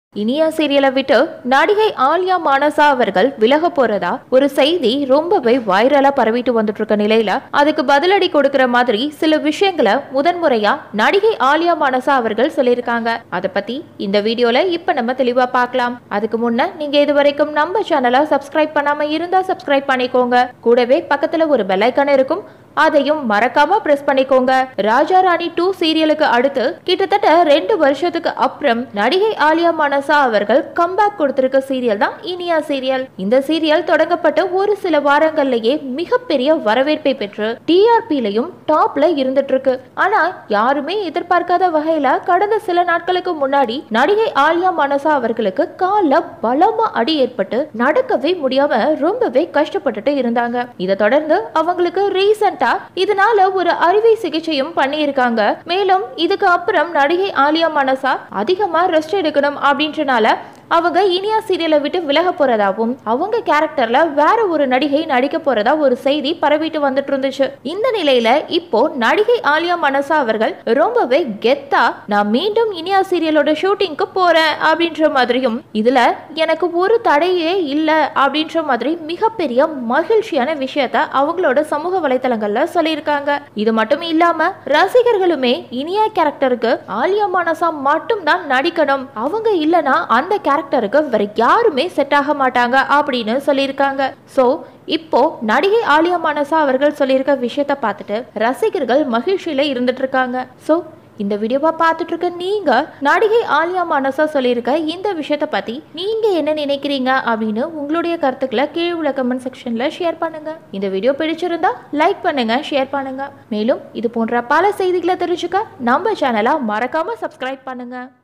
இனியா சீரியலை விட்டு நடிகை ஆலியா மானசா அவர்கள் விலக போறதா ஒரு செய்தி ரொம்பவே வைரலா பரவிட்டு வந்துட்டு இருக்க நிலையில அதுக்கு பதிலடி கொடுக்கிற மாதிரி சில விஷயங்களை முதன்முறையா நடிகை ஆலியா மானசா அவர்கள் சொல்லியிருக்காங்க அதை பத்தி இந்த வீடியோல இப்ப நம்ம தெளிவா பார்க்கலாம் அதுக்கு முன்ன நீங்க இது வரைக்கும் நம்ம சேனலை சப்ஸ்கிரைப் பண்ணாம இருந்தா சப்ஸ்கிரைப் பண்ணிக்கோங்க கூடவே பக்கத்துல ஒரு பெல் ஐக்கான் இருக்கும் அதையும் மறக்காம பிரஸ் பண்ணிக்கோங்க ராஜா ராணி டூ சீரியலுக்கு அடுத்து கிட்டத்தட்ட ரெண்டு வருஷத்துக்கு அப்புறம் நடிகை ஆலியா மனசா அவர்கள் கம்பேக் கொடுத்திருக்க சீரியல் தான் இனியா சீரியல் இந்த சீரியல் தொடங்கப்பட்ட ஒரு சில வாரங்கள்லயே மிகப்பெரிய வரவேற்பை பெற்று டிஆர்பிலையும் டாப்ல இருந்துட்டு இருக்கு ஆனா யாருமே எதிர்பார்க்காத வகையில கடந்த சில நாட்களுக்கு முன்னாடி நடிகை ஆலியா மனசா அவர்களுக்கு கால்ல பலமா அடி ஏற்பட்டு நடக்கவே முடியாம ரொம்பவே கஷ்டப்பட்டுட்டு இருந்தாங்க இதை தொடர்ந்து அவங்களுக்கு ரீசெண்டா இதனால ஒரு அறுவை சிகிச்சையும் பண்ணியிருக்காங்க மேலும் இதுக்கு அப்புறம் நடிகை ஆலியா மனசா அதிகமா ரெஸ்ட் எடுக்கணும் அப்படின்றனால அவங்க இனியா சீரியலை விட்டு விலக போறதாவும் அவங்க கேரக்டர்ல வேற ஒரு நடிகை நடிக்க போறதா ஒரு செய்தி பரவிட்டு வந்துட்டு இருந்துச்சு இந்த நிலையில இப்போ நடிகை ஆலியா மனசா அவர்கள் ரொம்பவே கெத்தா நான் மீண்டும் இனியா சீரியலோட ஷூட்டிங்க்கு போறேன் அப்படின்ற மாதிரியும் இதுல எனக்கு ஒரு தடையே இல்ல அப்படின்ற மாதிரி மிகப்பெரிய மகிழ்ச்சியான விஷயத்த அவங்களோட சமூக வலைத்தளங்கள்ல சொல்லியிருக்காங்க இது மட்டும் இல்லாம ரசிகர்களுமே இனியா கேரக்டருக்கு ஆலியா மனசா மட்டும் தான் நடிக்கணும் அவங்க இல்லனா அந்த கேரக்டருக்கு வேற யாருமே செட் ஆக மாட்டாங்க அப்படின்னு சொல்லியிருக்காங்க சோ இப்போ நடிகை ஆலியா மனசா அவர்கள் சொல்லியிருக்க விஷயத்த பார்த்துட்டு ரசிகர்கள் மகிழ்ச்சியில இருந்துட்டு இருக்காங்க சோ இந்த வீடியோவை பார்த்துட்டு இருக்க நீங்க நடிகை ஆலியா மனசா சொல்லியிருக்க இந்த விஷயத்த பத்தி நீங்க என்ன நினைக்கிறீங்க அப்படின்னு உங்களுடைய கருத்துக்களை கீழே உள்ள கமெண்ட் செக்ஷன்ல ஷேர் பண்ணுங்க இந்த வீடியோ பிடிச்சிருந்தா லைக் பண்ணுங்க ஷேர் பண்ணுங்க மேலும் இது போன்ற பல செய்திகளை தெரிஞ்சுக்க நம்ம சேனலை மறக்காம சப்ஸ்கிரைப் பண்ணுங்க